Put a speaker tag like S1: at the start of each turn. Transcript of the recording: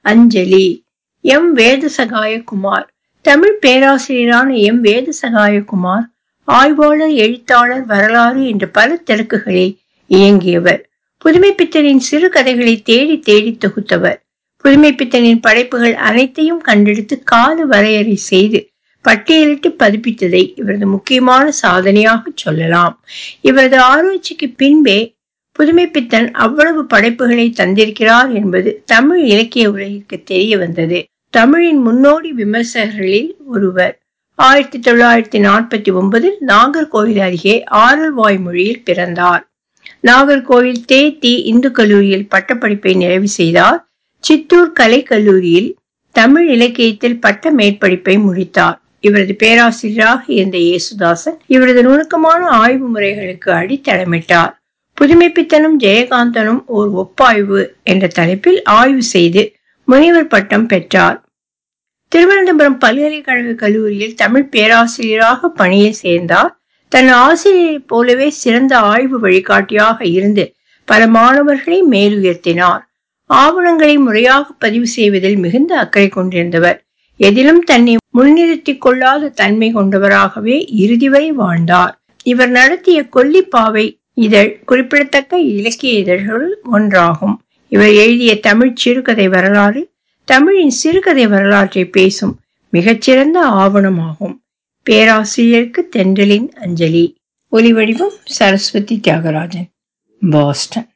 S1: அஞ்சலி எம் வேதசகாயகுமார் தமிழ் பேராசிரியரான எம் வேதசகாயகுமார் ஆய்வாளர் எழுத்தாளர் வரலாறு என்ற பல திறக்குகளில் இயங்கியவர் புதுமைப்பித்தனின் சிறு கதைகளை தேடி தேடி தொகுத்தவர் புதுமைப்பித்தனின் படைப்புகள் அனைத்தையும் கண்டெடுத்து கால வரையறை செய்து பட்டியலிட்டு பதிப்பித்ததை இவரது முக்கியமான சாதனையாக சொல்லலாம் இவரது ஆராய்ச்சிக்கு பின்பே புதுமைப்பித்தன் அவ்வளவு படைப்புகளை தந்திருக்கிறார் என்பது தமிழ் இலக்கிய உலகிற்கு தெரிய வந்தது தமிழின் முன்னோடி விமர்சகர்களில் ஒருவர் ஆயிரத்தி தொள்ளாயிரத்தி நாற்பத்தி ஒன்பதில் நாகர்கோவில் அருகே ஆரல்வாய் மொழியில் பிறந்தார் நாகர்கோவில் தே தி இந்து கல்லூரியில் பட்டப்படிப்பை நிறைவு செய்தார் சித்தூர் கலை கல்லூரியில் தமிழ் இலக்கியத்தில் பட்ட மேற்படிப்பை முடித்தார் இவரது பேராசிரியராக இருந்த இயேசுதாசன் இவரது நுணுக்கமான ஆய்வு முறைகளுக்கு அடித்தளமிட்டார் புதுமைப்பித்தனும் ஜெயகாந்தனும் ஓர் ஒப்பாய்வு என்ற தலைப்பில் ஆய்வு செய்து முனைவர் பட்டம் பெற்றார் திருவனந்தபுரம் பல்கலைக்கழக கல்லூரியில் தமிழ் பேராசிரியராக பணியில் சேர்ந்தார் தன் ஆசிரியரைப் போலவே சிறந்த ஆய்வு வழிகாட்டியாக இருந்து பல மாணவர்களை மேலுயர்த்தினார் ஆவணங்களை முறையாக பதிவு செய்வதில் மிகுந்த அக்கறை கொண்டிருந்தவர் எதிலும் தன்னை முன்னிறுத்திக் கொள்ளாத தன்மை கொண்டவராகவே இறுதி வரை வாழ்ந்தார் இவர் நடத்திய கொல்லிப்பாவை இதழ் குறிப்பிடத்தக்க இலக்கிய இதழ்களுள் ஒன்றாகும் இவர் எழுதிய தமிழ் சிறுகதை வரலாறு தமிழின் சிறுகதை வரலாற்றை பேசும் மிகச்சிறந்த ஆவணமாகும் பேராசிரியருக்கு தென்றலின் அஞ்சலி ஒலிவடிவம் சரஸ்வதி தியாகராஜன் பாஸ்டன்